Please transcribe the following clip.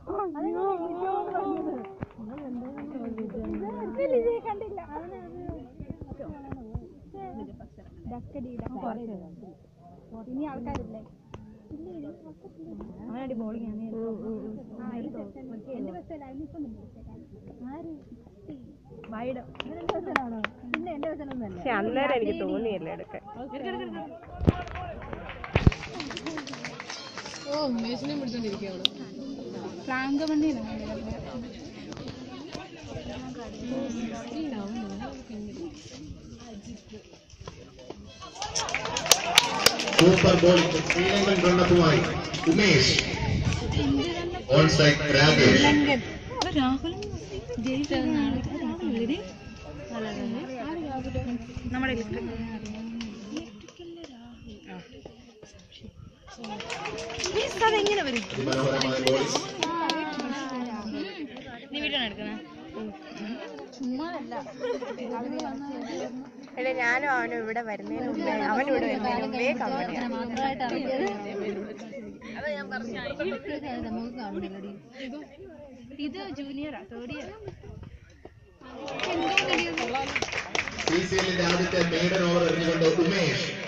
കണ്ടില്ല ഡക്കടി ഡക്കടി ഇനി ആൾക്കാരില്ലേ അവനടി ബോളിംഗ് ആ എടുത്തോ എന്റെ ബസ്സിലായിരുന്നു ഇപ്പൊ നിന്റെ ബസ്സിലാണ് ആര് വൈഡ് എന്റെ ബസ്സിലാണോ പിന്നെ എന്റെ ബസ്സിലൊന്നല്ല പക്ഷെ അന്നേരം എനിക്ക് തോന്നിയില്ല എടുക്കാൻ ഓ ഉമേഷിനെ പിടിച്ചോണ്ടിരിക്കുകയാണ് ഫ്ലാങ്ക വണ്ടിയാണ് സൂപ്പർ ബോളിംഗ് ശ്രീലങ്കൻ റണ്ണപ്പുമായി ഉമേഷ് ഓൺ സൈഡ് രാകേഷ് രാഹുലും നമ്മുടെ അതെങ്ങനെ വരും അതിമനോഹരമായ ബോളിംഗ് നീ വീട്ടിൽ എടുക്കുന്നത് എടാ ഞാനും അവനും ഇവിടെ വരുന്നതിന് മുമ്പേ അവൻ ഇവിടെ വരുന്നതിന് മുമ്പേ കമ്പനിയാണ് ഇത് ജൂനിയറാ തേർഡ് ഇയർ സി സി എല്ലിന്റെ ആദ്യത്തെ മെയ്ഡൻ ഓവർ എറിഞ്ഞുകൊണ്ട് ഉമേഷ്